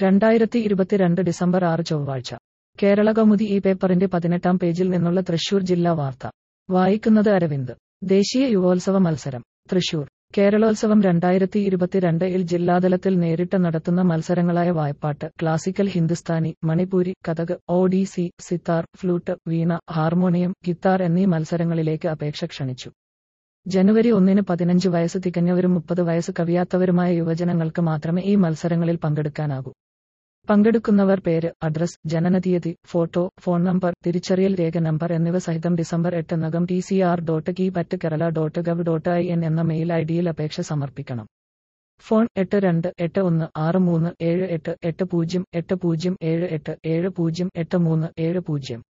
രണ്ടായിരത്തി ഇരുപത്തിരണ്ട് ഡിസംബർ ആറ് ചൊവ്വാഴ്ച കേരള കൗമുദി ഈ പേപ്പറിന്റെ പതിനെട്ടാം പേജിൽ നിന്നുള്ള തൃശൂർ ജില്ലാ വാർത്ത വായിക്കുന്നത് അരവിന്ദ് ദേശീയ യുവോത്സവ മത്സരം തൃശൂർ കേരളോത്സവം രണ്ടായിരത്തി ഇരുപത്തിരണ്ട് ഇൽ ജില്ലാതലത്തിൽ നേരിട്ട് നടത്തുന്ന മത്സരങ്ങളായ വായ്പാട്ട് classical Hindustani Manipuri Kathak Odissi sitar flute veena harmonium guitar എന്നീ മത്സരങ്ങളിലേക്ക് അപേക്ഷ ക്ഷണിച്ചു ജനുവരി ഒന്നിന് പതിനഞ്ച് വയസ്സ് തികഞ്ഞവരും മുപ്പത് വയസ്സ് കവിയാത്തവരുമായ യുവജനങ്ങൾക്ക് മാത്രമേ ഈ മത്സരങ്ങളിൽ പങ്കെടുക്കാനാകൂ പങ്കെടുക്കുന്നവർ പേര് അഡ്രസ് ജനനതീയതി ഫോട്ടോ ഫോൺ നമ്പർ തിരിച്ചറിയൽ രേഖ നമ്പർ എന്നിവ സഹിതം ഡിസംബർ എട്ടെന്നകം ടി സി ആർ ഡോട്ട് കി പറ്റ് Kerala dot gov dot I N എന്ന മെയിൽ ഐ ഡിയിൽ അപേക്ഷ സമർപ്പിക്കണം ഫോൺ എട്ട് രണ്ട് എട്ട് ഒന്ന് ആറ് മൂന്ന് ഏഴ് എട്ട് എട്ട് പൂജ്യം എട്ട് പൂജ്യം ഏഴ് എട്ട് ഏഴ് പൂജ്യം എട്ട് മൂന്ന് ഏഴ് പൂജ്യം